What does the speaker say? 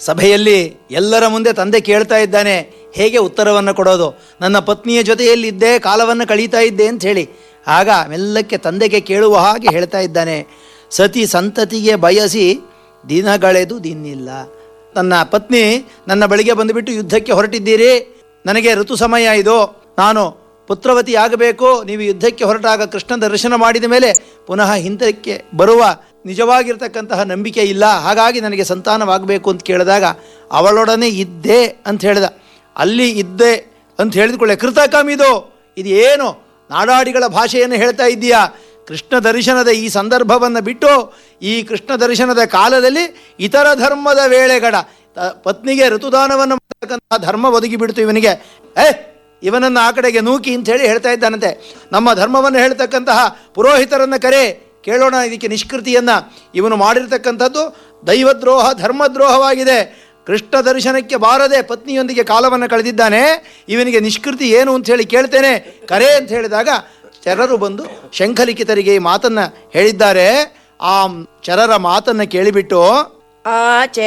ಸಭೆಯಲ್ಲಿ ಎಲ್ಲರ ಮುಂದೆ ತಂದೆ ಕೇಳ್ತಾ ಇದ್ದಾನೆ ಹೇಗೆ ಉತ್ತರವನ್ನು ಕೊಡೋದು ನನ್ನ ಪತ್ನಿಯ ಜೊತೆಯಲ್ಲಿದ್ದೇ ಕಾಲವನ್ನು ಕಳೀತಾ ಇದ್ದೆ ಅಂತ ಹೇಳಿ ಆಗ ಮೆಲ್ಲಕ್ಕೆ ತಂದೆಗೆ ಕೇಳುವ ಹಾಗೆ ಹೇಳ್ತಾ ಇದ್ದಾನೆ ಸತಿ ಸಂತತಿಗೆ ಬಯಸಿ ದಿನಗಳೆದು ದಿನ್ನಿಲ್ಲ ನನ್ನ ಪತ್ನಿ ನನ್ನ ಬಳಿಗೆ ಬಂದುಬಿಟ್ಟು ಯುದ್ಧಕ್ಕೆ ಹೊರಟಿದ್ದೀರಿ ನನಗೆ ಋತು ಸಮಯ ಇದು ನಾನು ಪುತ್ರವತಿ ಆಗಬೇಕು ನೀವು ಯುದ್ಧಕ್ಕೆ ಹೊರಟಾಗ ಕೃಷ್ಣ ದರ್ಶನ ಮಾಡಿದ ಮೇಲೆ ಪುನಃ ಹಿಂದಕ್ಕೆ ಬರುವ ನಿಜವಾಗಿರ್ತಕ್ಕಂತಹ ನಂಬಿಕೆ ಇಲ್ಲ ಹಾಗಾಗಿ ನನಗೆ ಸಂತಾನವಾಗಬೇಕು ಅಂತ ಕೇಳಿದಾಗ ಅವಳೊಡನೆ ಇದ್ದೆ ಅಂತ ಹೇಳಿದ ಅಲ್ಲಿ ಇದ್ದೆ ಅಂತ ಹೇಳಿದ್ಕೊಳ್ಳೆ ಕೃತಕಮಿದು ಇದು ಏನು ನಾಡಾಡಿಗಳ ಭಾಷೆಯನ್ನು ಹೇಳ್ತಾ ಇದ್ದೀಯಾ ಕೃಷ್ಣ ದರ್ಶನದ ಈ ಸಂದರ್ಭವನ್ನು ಬಿಟ್ಟು ಈ ಕೃಷ್ಣ ದರ್ಶನದ ಕಾಲದಲ್ಲಿ ಇತರ ಧರ್ಮದ ವೇಳೆಗಡ ತ- ಪತ್ನಿಗೆ ಋತುದಾನವನ್ನು ಮಾಡತಕ್ಕಂತಹ ಧರ್ಮ ಒದಗಿಬಿಡ್ತು ಇವನಿಗೆ ಏ ಇವನನ್ನು ಆ ಕಡೆಗೆ ನೂಕಿ ಅಂತ ಹೇಳಿ ಹೇಳ್ತಾ ಇದ್ದಾನಂತೆ ನಮ್ಮ ಧರ್ಮವನ್ನು ಹೇಳ್ತಕ್ಕಂತಹ ಪುರೋಹಿತರನ್ನು ಕರೆ ಕೇಳೋಣ ಇದಕ್ಕೆ ನಿಷ್ಕೃತಿಯನ್ನು ಇವನು ಮಾಡಿರ್ತಕ್ಕಂಥದ್ದು ದೈವದ್ರೋಹ ಧರ್ಮದ್ರೋಹವಾಗಿದೆ ಕೃಷ್ಣ ದರ್ಶನಕ್ಕೆ ಬಾರದೆ ಪತ್ನಿಯೊಂದಿಗೆ ಕಾಲವನ್ನು ಕಳೆದಿದ್ದಾನೆ ಇವನಿಗೆ ನಿಷ್ಕೃತಿ ಏನು ಅಂತ ಹೇಳಿ ಕೇಳ್ತೇನೆ ಕರೆ ಅಂತ ಹೇಳಿದಾಗ ಚರರು ಬಂದು ಶಂಖಲಿಖಿತರಿಗೆ ಈ ಮಾತನ್ನು ಹೇಳಿದ್ದಾರೆ ಆ ಚರರ ಮಾತನ್ನು ಕೇಳಿಬಿಟ್ಟು ಆಚೆ